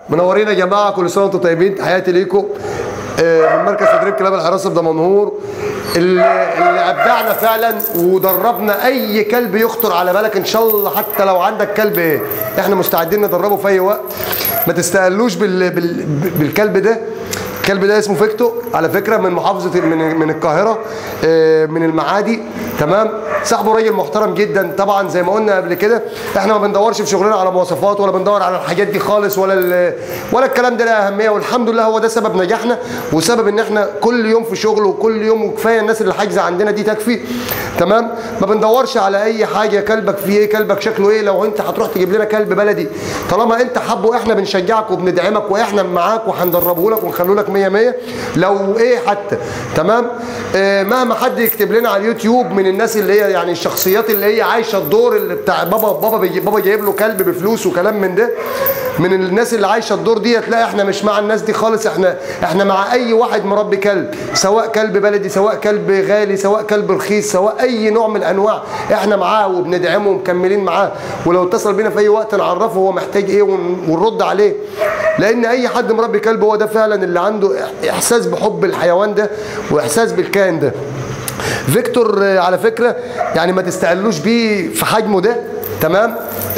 منورين يا جماعه كل سنه وانتم طيبين تحياتي ليكم آه، من مركز تدريب كلاب الحراسه بدمنهور اللي, اللي ابدعنا فعلا ودربنا اي كلب يخطر على بالك ان شاء الله حتى لو عندك كلب ايه احنا مستعدين ندربه في اي وقت ما تستقلوش بال بال بالكلب ده الكلب ده اسمه فيكتو على فكره من محافظه من من القاهره آه، من المعادي تمام صاحبه راجل محترم جدا طبعا زي ما قلنا قبل كده احنا ما بندورش في شغلنا على مواصفات ولا بندور على الحاجات دي خالص ولا ال- ولا الكلام ده له اهميه والحمد لله هو ده سبب نجاحنا وسبب ان احنا كل يوم في شغل وكل يوم وكفايه الناس اللي حاجزه عندنا دي تكفي تمام ما بندورش على اي حاجه كلبك فيه ايه كلبك شكله ايه لو انت هتروح تجيب لنا كلب بلدي طالما انت حبه احنا بنشجعك وبندعمك واحنا معاك وهندربه لك ونخليه لك 100 100 لو ايه حتى تمام آه مهما حد يكتب لنا على اليوتيوب من الناس اللي هي يعني الشخصيات اللي هي عايشه الدور اللي بتاع بابا بابا بيجي بابا جايب له كلب بفلوس وكلام من ده من الناس اللي عايشه الدور دي لا احنا مش مع الناس دي خالص احنا احنا مع اي واحد مربي كلب سواء كلب بلدي سواء كلب غالي سواء كلب رخيص سواء اي نوع من الانواع احنا معاه وبندعمه ومكملين معاه ولو اتصل بينا في اي وقت نعرفه هو محتاج ايه ون- ونرد عليه لان اي حد مربي كلب هو ده فعلا اللي عنده احساس بحب الحيوان ده واحساس بالكائن ده فيكتور آه، على فكره يعني ما تستقلوش بيه في حجمه ده تمام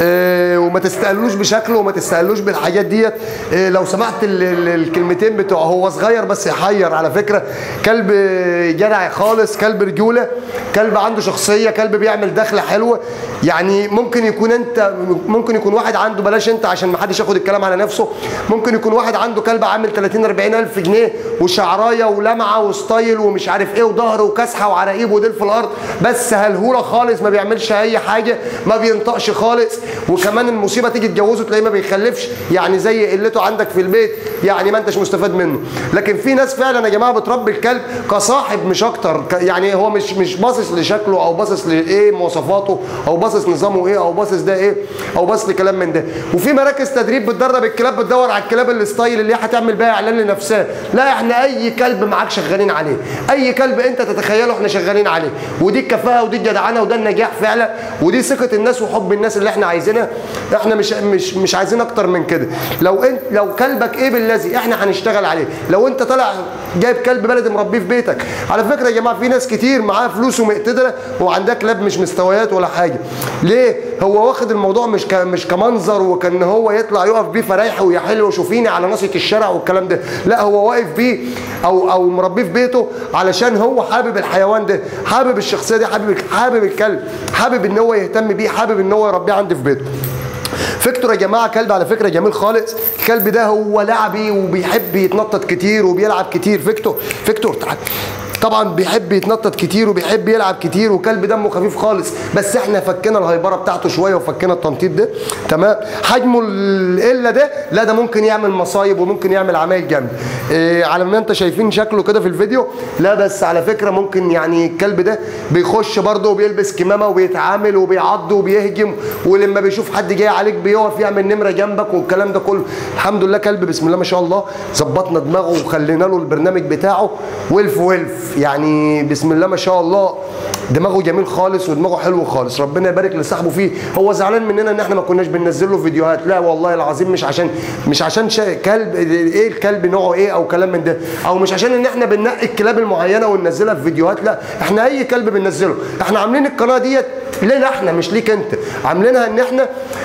آه وما تستقلوش بشكله وما تستقلوش بالحاجات ديت آه لو سمعت ال- ال- الكلمتين بتوعه هو صغير بس يحير على فكره كلب آه، جدع خالص كلب رجوله كلب عنده شخصيه كلب بيعمل دخله حلوه يعني ممكن يكون انت ممكن يكون واحد عنده بلاش انت عشان ما حدش ياخد الكلام على نفسه ممكن يكون واحد عنده كلب عامل 30 40 الف جنيه وشعرايه ولمعه وستايل ومش عارف ايه وظهر وكاسحه وعراقيب وديل في الارض بس هلهوله خالص ما بيعملش اي حاجه ما بينطقش خالص وكمان المصيبه تيجي تجوزه تلاقيه ما بيخلفش يعني زي قلته عندك في البيت يعني ما انتش مستفاد منه لكن في ناس فعلا يا جماعه بتربي الكلب كصاحب مش اكتر ك- يعني هو مش مش باصص لشكله او باصص لايه مواصفاته او باصص نظامه ايه او باصص ده ايه او باصص لكلام من ده وفي مراكز تدريب بتدرب الكلاب بتدور على الكلاب الستايل اللي هي هتعمل بيها اعلان لنفسها لا احنا اي كلب معاك شغالين عليه اي كلب انت تتخيله احنا شغالين عليه ودي الكفاءه ودي الجدعنه وده النجاح فعلا ودي ثقه الناس وحب الناس اللي احنا عايزينها احنا مش مش مش عايزين اكتر من كده لو انت لو كلبك ايه بالذي احنا هنشتغل عليه لو انت طالع جايب كلب بلدي مربيه في بيتك على فكره يا جماعه في ناس كتير معاها فلوس ومقتدره وعندها كلاب مش مستويات ولا حاجه ليه هو واخد الموضوع مش ك... مش كمنظر وكان هو يطلع يقف بيه فرايح ويا حلو شوفيني على ناصيه الشارع والكلام ده لا هو واقف بيه او او مربيه في بيته علشان هو حابب الحيوان ده حابب الشخصيه دي حابب حابب الكلب حابب ان هو يهتم بيه حابب ان هو يربيه عنده في بيته فيكتور يا جماعه كلب على فكره جميل خالص الكلب ده هو لعبي وبيحب يتنطط كتير وبيلعب كتير فيكتور فيكتور تعال طبعا بيحب يتنطط كتير وبيحب يلعب كتير وكلب دمه خفيف خالص بس احنا فكينا الهيبره بتاعته شويه وفكينا التنطيط ده تمام حجمه القله ده لا ده ممكن يعمل مصايب وممكن يعمل عمايل جامده إيه على ما انت شايفين شكله كده في الفيديو لا بس على فكره ممكن يعني الكلب ده بيخش برضه وبيلبس كمامه وبيتعامل وبيعض وبيهجم ولما بيشوف حد جاي عليك بيقف يعمل نمره جنبك والكلام ده كله الحمد لله كلب بسم الله ما شاء الله ظبطنا دماغه وخلينا له البرنامج بتاعه ولف ولف يعني بسم الله ما شاء الله دماغه جميل خالص ودماغه حلو خالص ربنا يبارك لصاحبه فيه هو زعلان مننا ان احنا ما كناش بننزل له فيديوهات لا والله العظيم مش عشان مش عشان شا... كلب ايه الكلب نوعه ايه او كلام من ده او مش عشان ان احنا بننقي الكلاب المعينه وننزلها في فيديوهات لا احنا اي كلب بننزله احنا عاملين القناه ديت لنا احنا مش ليك انت عاملينها ان احنا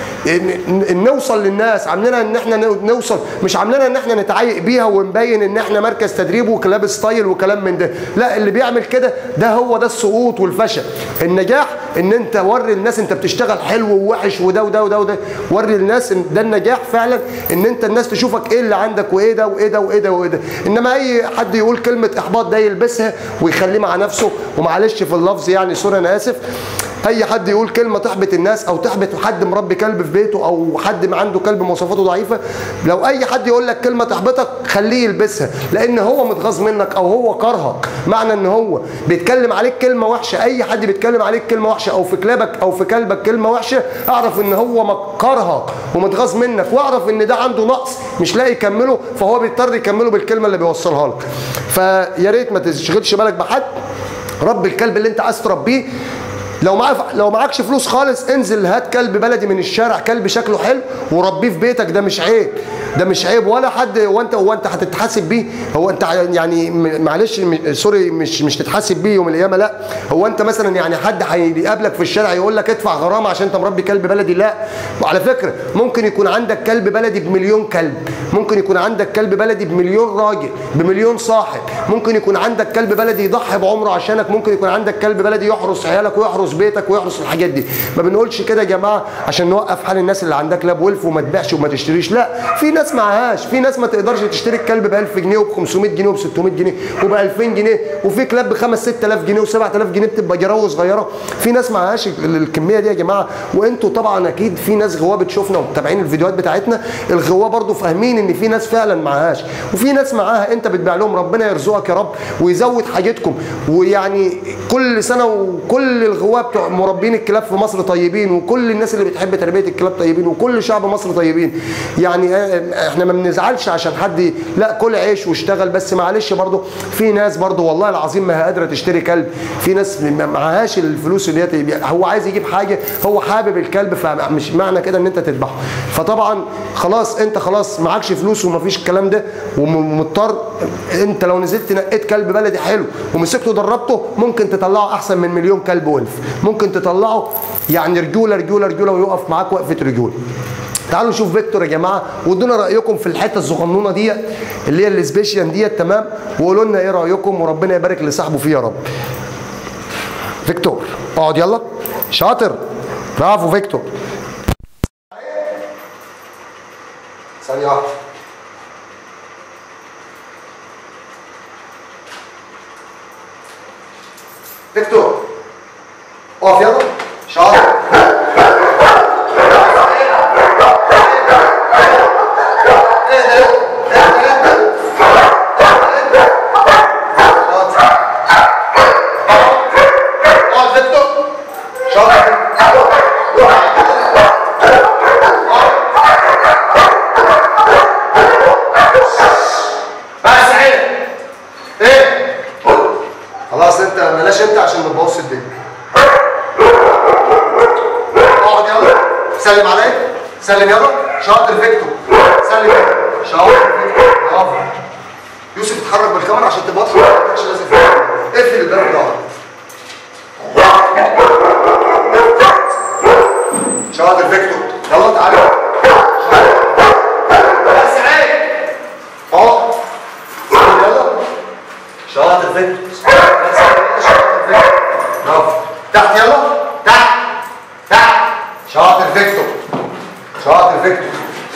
ن- ن- نوصل للناس عاملينها ان احنا نو- نوصل مش عاملينها ان احنا نتعايق بيها ونبين ان احنا مركز تدريب وكلاب ستايل وكلام من ده لا اللي بيعمل كده ده هو ده السقوط والفشل النجاح ان انت وري الناس انت بتشتغل حلو ووحش وده وده وده وده وري الناس إن ده النجاح فعلا ان انت الناس تشوفك ايه اللي عندك وايه ده وايه ده وايه ده وايه ده انما اي حد يقول كلمه احباط ده يلبسها ويخليه مع نفسه ومعلش في اللفظ يعني سوري انا اسف اي حد يقول كلمه تحبط الناس او تحبط حد مربي كلب في بيته او حد ما عنده كلب مواصفاته ضعيفه لو اي حد يقول لك كلمه تحبطك خليه يلبسها لان هو متغاظ منك او هو كرهك معنى ان هو بيتكلم عليك كلمه وحشه اي حد بيتكلم عليك كلمه وحشه او في كلابك او في كلبك كلمه وحشه اعرف ان هو م- كرهك ومتغاظ منك واعرف ان ده عنده نقص مش لاقي يكمله فهو بيضطر يكمله بالكلمه اللي بيوصلها لك فيا ريت ما تشغلش بالك بحد رب الكلب اللي انت عايز تربيه لو معاك لو معكش فلوس خالص انزل هات كلب بلدي من الشارع كلب شكله حلو وربيه في بيتك ده مش عيب ده مش عيب ولا حد هو انت هو انت هتتحاسب بيه هو انت يعني م- معلش م- سوري مش مش تتحاسب بيه يوم القيامه لا هو انت مثلا يعني حد هيقابلك في الشارع يقول لك ادفع غرامه عشان انت مربي كلب بلدي لا وعلى فكره ممكن يكون عندك كلب بلدي بمليون كلب ممكن يكون عندك كلب بلدي بمليون راجل بمليون صاحب ممكن يكون عندك كلب بلدي يضحي بعمره عشانك ممكن يكون عندك كلب بلدي يحرس عيالك ويحرس بيتك ويحرس الحاجات دي ما بنقولش كده يا جماعه عشان نوقف حال الناس اللي عندها كلاب ولف وما تبيعش وما تشتريش لا في ناس معهاش في ناس ما تقدرش تشتري الكلب ب 1000 جنيه وب 500 جنيه وب 600 جنيه وب 2000 جنيه وفي كلاب ب 5 6000 جنيه و 7000 جنيه بتبقى جراوه صغيره في ناس معهاش ال- الكميه دي يا جماعه وانتوا طبعا اكيد في ناس غواه بتشوفنا ومتابعين الفيديوهات بتاعتنا الغواه برضو فاهمين ان في ناس فعلا معهاش وفي ناس معاها انت بتبيع لهم ربنا يرزقك يا رب ويزود حاجتكم ويعني كل سنه وكل الغواه بتوع مربين الكلاب في مصر طيبين وكل الناس اللي بتحب تربيه الكلاب طيبين وكل شعب مصر طيبين يعني اه- احنا ما بنزعلش عشان حد لا كل عيش واشتغل بس معلش برضو في ناس برضو والله العظيم ما هي قادره تشتري كلب في ناس ما معهاش الفلوس اللي هي تبيع. هو عايز يجيب حاجه هو حابب الكلب فمش معنى كده ان انت تذبحه فطبعا خلاص انت خلاص معكش فلوس ومفيش الكلام ده ومضطر انت لو نزلت نقيت كلب بلدي حلو ومسكته ودربته ممكن تطلعه احسن من مليون كلب ولف ممكن تطلعه يعني رجوله رجوله رجوله ويقف معاك وقفه رجوله تعالوا نشوف فيكتور يا جماعه وادونا رايكم في الحته الصغنونه ديت اللي هي السبيشيان ديت تمام وقولوا لنا ايه رايكم وربنا يبارك لصاحبه فيه يا رب فيكتور اقعد يلا شاطر برافو فيكتور ثانيه واحده فيكتور اقف يلا شاطر اقعد فيكتور شاطر بس عيب ايه خلاص انت بلاش انت عشان ما تبوظش الدنيا اقعد يلا سلم عليا سلم يلا شاطر فيكتور سلم يلا شاطر فيكتور برافو يوسف اتحرك بالكاميرا عشان تبقى واضحه ما تبقاش لازم في الكاميرا. اقفل الباب بتاعك شاطر فيكتور يلا تعالى بس عيب اهو يلا شاطر فيكتور بس عيب. شاطر فيكتور برافو تحت يلا تحت تحت شاطر فيكتور شاطر فيكتور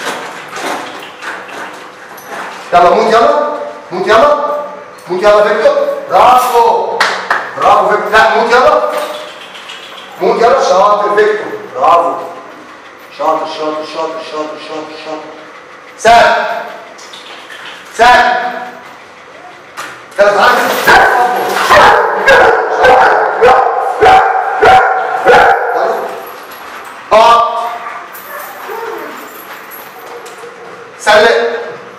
يلا موت يلا موت يلا موت يلا فيكتور برافو برافو فيكتور لا موت يلا موت يلا شاطر فيكتور برافو شاطر شاطر شاطر شاطر شاطر شاطر سهل سهل ثلاث اه سلم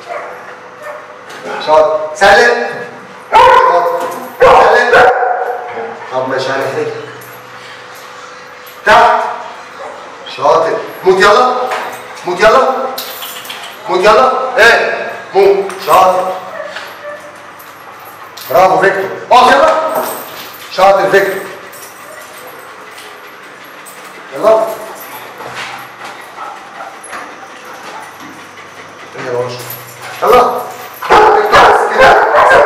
شاطر سلم شاطر سلم طب مش هنحتاج تحت شاطر موت يلا موت يلا موت يلا ايه موت شاطر برافو فيكتور اقف يلا شاطر فيكتور يلا يلا وش. يلا فيكتور بس كده.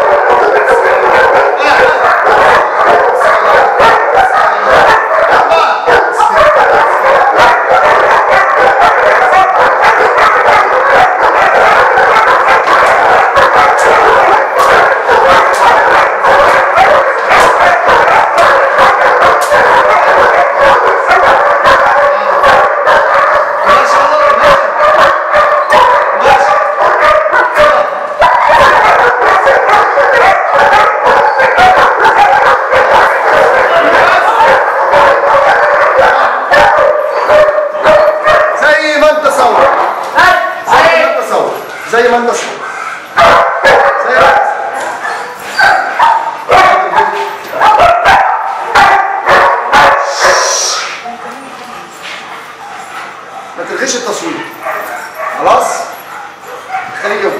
ماشي يلا ماشي ماشي زي ما انت صور زي ما انت صور زي ما انت صور زي ما انت صور. خليه جوه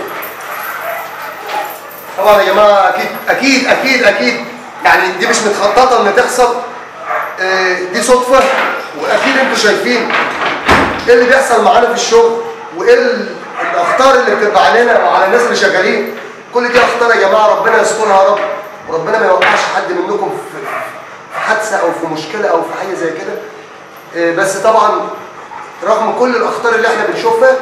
طبعا يا جماعه اكيد اكيد اكيد اكيد يعني دي مش متخططه ان تحصل آه، دي صدفه واكيد انتوا شايفين ايه اللي بيحصل معانا في الشغل وايه ال- الاخطار اللي بتبقى علينا وعلى الناس اللي شغالين كل دي اخطار يا جماعه ربنا يسترها يا رب وربنا ما يوقعش حد منكم في في حادثه او في مشكله او في حاجه زي كده آه، بس طبعا رغم كل الاخطار اللي احنا بنشوفها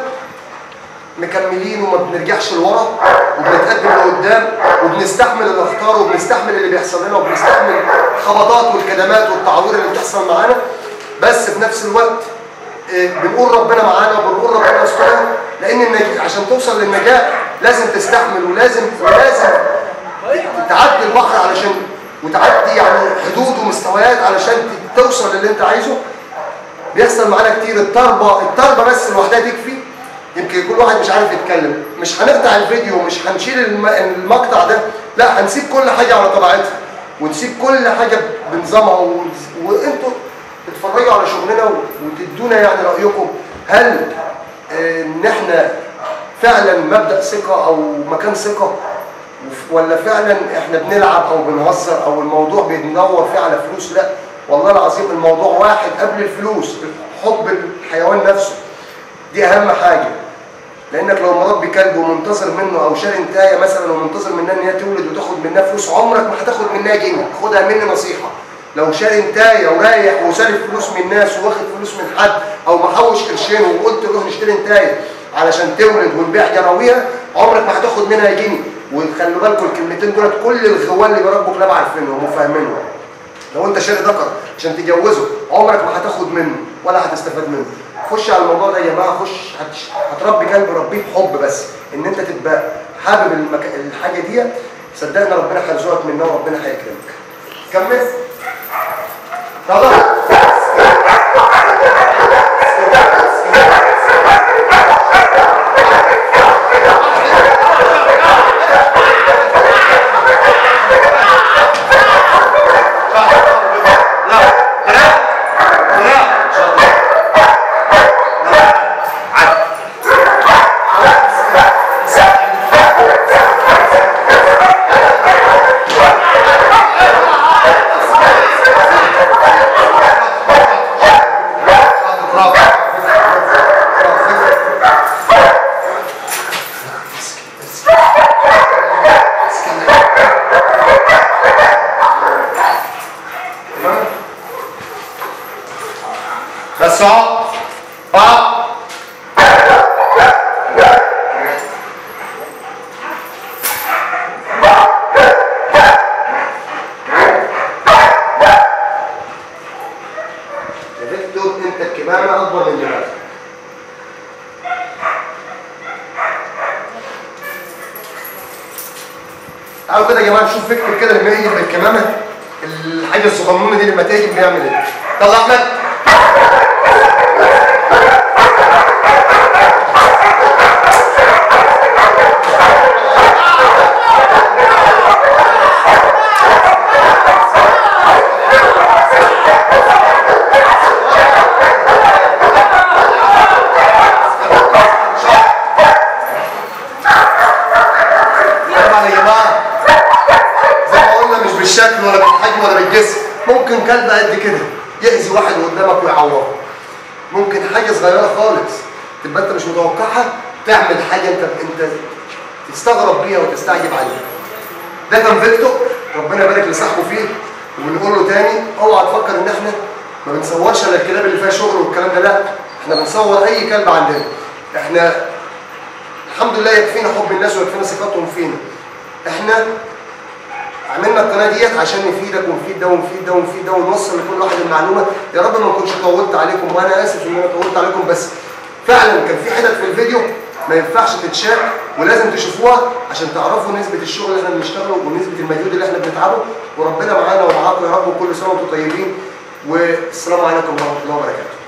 مكملين وما بنرجعش لورا وبنتقدم لقدام وبنستحمل الاخطار وبنستحمل اللي بيحصل لنا وبنستحمل الخبطات والكدمات والتعوير اللي بتحصل معانا بس في نفس الوقت آه، بنقول ربنا معانا وبنقول ربنا يسترها لان النج... عشان توصل للنجاح لازم تستحمل ولازم ولازم تعدي البحر علشان وتعدي يعني حدود ومستويات علشان ت- توصل للي انت عايزه بيحصل معانا كتير الضربه الضربه بس لوحدها تكفي يمكن كل واحد مش عارف يتكلم مش هنقطع الفيديو مش هنشيل الم- المقطع ده لا هنسيب كل حاجه على طبيعتها ونسيب كل حاجه بنظامها و... وانتوا تتفرجوا على شغلنا و- وتدونا يعني رايكم هل آه، ان احنا فعلا مبدا ثقه او مكان ثقه وف- ولا فعلا احنا بنلعب او بنهزر او الموضوع بندور فيه على فلوس لا والله العظيم الموضوع واحد قبل الفلوس حب الحيوان نفسه دي اهم حاجه لانك لو مربي كلب ومنتظر منه او شاري انتايه مثلا ومنتظر منها ان هي تولد وتاخد منها فلوس عمرك ما هتاخد منها جنيه خدها مني نصيحه لو شاري انتايه ورايح وسالف فلوس من الناس وواخد فلوس من حد او محوش قرشين وقلت روح نشتري انتايه علشان تولد ونبيع جراويها عمرك ما هتاخد منها جنيه وخلوا بالكم الكلمتين دولت كل الخوال اللي بيربوا كلاب عارفينهم وفاهمينهم لو انت شاري ذكر عشان تجوزه عمرك ما هتاخد منه ولا هتستفاد منه خش على الموضوع ده يا جماعه خش هتش- هتربي كلب ربيه بحب بس ان انت تبقى حابب المك... الحاجه دي صدقني ربنا هيرزقك منها وربنا هيكرمك كمل طبعا بس اهو اهو يا فيكتور انت الكمامه اكبر من دماغك تعالوا كده يا جماعه نشوف فيكتور كده لما يجي بالكمامه الحاجه الصغنونه دي لما تيجي بيعمل ايه طلع احمد طبعا يا جماعه زي ما قلنا مش بالشكل ولا بالحجم ولا بالجسم ممكن كلب قد كده يأذي واحد قدامك ويعوره ممكن حاجه صغيره خالص تبقى انت مش متوقعها تعمل حاجه انت انت تستغرب بيها وتستعجب عليها ده كان فيكتور ربنا يبارك لصاحبه فيه وبنقول له تاني اوعى تفكر ان احنا ما بنصورش الا الكلاب اللي فيها شغل والكلام ده لا احنا بنصور اي كلب عندنا احنا الحمد لله يكفينا حب الناس ويكفينا ثقتهم فينا احنا عملنا القناه ديت عشان نفيدك ونفيد ده ونفيد ده ونفيد ده ونوصل لكل واحد المعلومه يا رب ما نكونش طولت عليكم وانا اسف ان انا طولت عليكم بس فعلا كان في حتت في الفيديو ما ينفعش تتشاف ولازم تشوفوها عشان تعرفوا نسبه الشغل اللي احنا بنشتغله ونسبه المجهود اللي احنا بنتعبه وربنا معانا ومعاكم يا رب وكل سنه وانتم طيبين والسلام عليكم ورحمه الله وبركاته